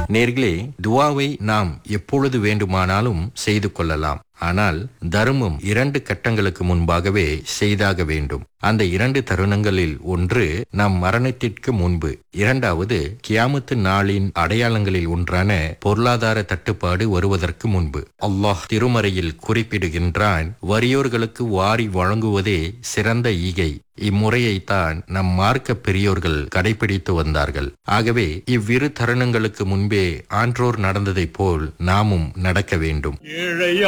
நேர்களே துவாவை நாம் எப்பொழுது வேண்டுமானாலும் செய்து கொள்ளலாம் ஆனால் தர்மம் இரண்டு கட்டங்களுக்கு முன்பாகவே செய்தாக வேண்டும் அந்த இரண்டு தருணங்களில் ஒன்று நம் மரணத்திற்கு முன்பு இரண்டாவது கியாமத்து நாளின் அடையாளங்களில் ஒன்றான பொருளாதார தட்டுப்பாடு வருவதற்கு முன்பு அல்லாஹ் திருமறையில் குறிப்பிடுகின்றான் வறியோர்களுக்கு வாரி வழங்குவதே சிறந்த ஈகை இம்முறையைத்தான் நம் மார்க்க பெரியோர்கள் கடைபிடித்து வந்தார்கள் ஆகவே இவ்விரு தருணங்களுக்கு முன்பே ஆன்றோர் நடந்ததைப் போல் நாமும் நடக்க வேண்டும் ஏழையா